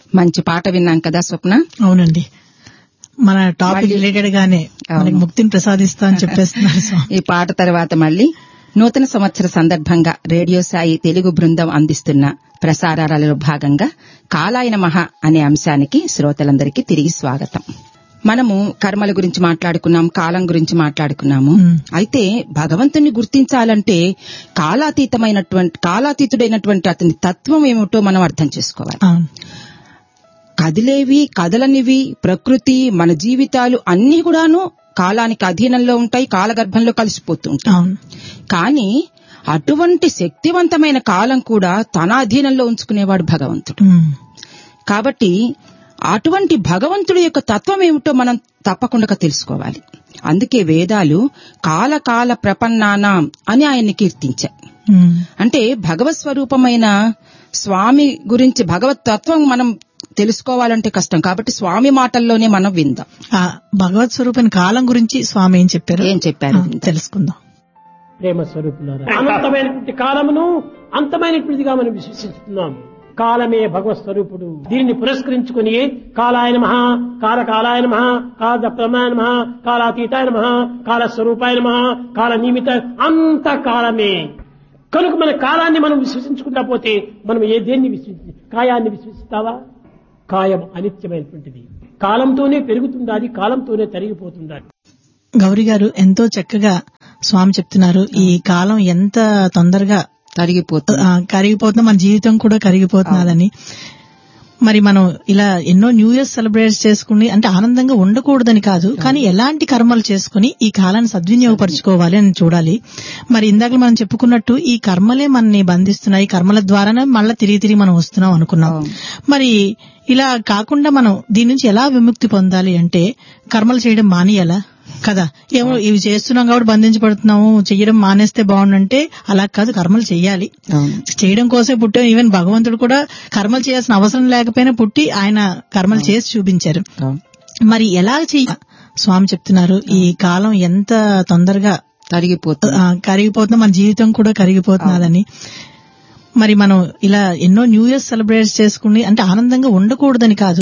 మంచి పాట విన్నాం కదా స్వప్న అవునండి మన టాపిక్ రిలేటెడ్ గానే మనకి ముక్తిని ప్రసాదిస్తా అని చెప్పేస్తున్నారు స్వామి ఈ పాట తర్వాత మళ్ళీ నూతన సంవత్సర సందర్భంగా రేడియో సాయి తెలుగు బృందం అందిస్తున్న ప్రసారాలలో భాగంగా కాలాయన మహా అనే అంశానికి శ్రోతలందరికీ తిరిగి స్వాగతం మనము కర్మల గురించి మాట్లాడుకున్నాం కాలం గురించి మాట్లాడుకున్నాము మ్మ్. అయితే భగవంతుని గుర్తించాలంటే కాలాతీతమైనటువంటి కాలాతీతుడైనటువంటి అతని తత్వం ఏమిటో మనం అర్థం చేసుకోవాలి అవును కదిలేవి కదలనివి ప్రకృతి మన జీవితాలు అన్ని కూడాను కాలానికి అధీనంలో ఉంటాయి కాలగర్భంలో కలిసిపోతూ ఉంటాయి అవును కానీ అటువంటి శక్తివంతమైన కాలం కూడా తన అధీనంలో ఉంచుకునేవాడు భగవంతుడు ఉమ్. కాబట్టి అటువంటి భగవంతుడి యొక్క తత్వం ఏమిటో మనం తప్పకుండా తెలుసుకోవాలి అందుకే వేదాలు కాలకాల ప్రపన్నానాం అని ఆయన్ని కీర్తించాయి ఉమ్. అంటే భగవత్ స్వరూపమైన స్వామి గురించి భగవత్ తత్వం మనం తెలుసుకోవాలంటే కష్టం కాబట్టి స్వామి మాటల్లోనే మనం విందాం ఆ భగవత్ స్వరూపిన కాలం గురించి స్వామి ఏం చెప్పారు ఏం చెప్పారు ఆ, తెలుసుకుందాం ప్రేమ స్వరూపులారా అనంతమైనటువంటి కాలమును అంతమైనటువంటిదిగా మనం విశ్వసిస్తున్నాం కాలమే భగవత్ స్వరూపుడు దీనిని పురస్కరించుకుని కాలాయ నమ కాల కాలాయ నమ కాల ప్రమాయ నమ కాలాతీతాయ నమ కాల స్వరూపాయ నమ కాల నియమిత అంత కాలమే కనుక మన కాలాన్ని మనం విశ్వసించుకుంటా పోతే మనం ఏ దేన్ని విశ్వసి కాయాన్ని విశ్వసిస్తావా కాయం అనిత్యమైనటువంటిది కాలంతోనే పెరుగుతుండాలి కాలంతోనే తరిగిపోతుండాలి గౌరీ గారు ఎంతో చక్కగా స్వామి చెప్తున్నారు ఈ కాలం ఎంత తొందరగా తరిగిపోతుంది ఆ, కరిగిపోతుందో మన జీవితం కూడా కరిగిపోతున్నదని మరి మనం ఇలా ఎన్నో న్యూ ఇయర్ సెలబ్రేట్ చేసుకుని అంటే ఆనందంగా ఉండకూడదని కాదు కానీ ఎలాంటి కర్మలు చేసుకుని ఈ కాలాన్ని సద్వినియోగపరచుకోవాలి అని చూడాలి మరి ఇందాక మనం చెప్పుకున్నట్టు ఈ కర్మలే మనని బంధిస్తున్నాయి ఈ కర్మల ద్వారానే మళ్ళీ తిరిగి తిరిగి మనం వస్తున్నాం అనుకున్నాం అవును. మరి ఇలా కాకుండా మనం దీని నుంచి ఎలా విముక్తి పొందాలి అంటే కర్మలు చేయడం మానేయాలా కదా ఏమో ఇవి చేస్తున్నాం కాబట్టి బంధించబడుతున్నాము చెయ్యడం మానేస్తే బాగుండంటే అలా కాదు కర్మలు చెయ్యాలి అవును. చేయడం కోసమే పుట్టాం ఈవెన్ భగవంతుడు కూడా కర్మలు చేయాల్సిన అవసరం లేకపోయినా పుట్టి ఆయన కర్మలు చేసి చూపించారు అవును. మరి ఎలా చెయ్య స్వామి చెప్తున్నారు ఈ కాలం ఎంత తొందరగా తరిగిపోతుంది ఆ, కరిగిపోతుందో మన జీవితం కూడా కరిగిపోతున్నదని మరి మనం ఇలా ఎన్నో న్యూ ఇయర్ సెలబ్రేట్ చేసుకుని అంటే ఆనందంగా ఉండకూడదని కాదు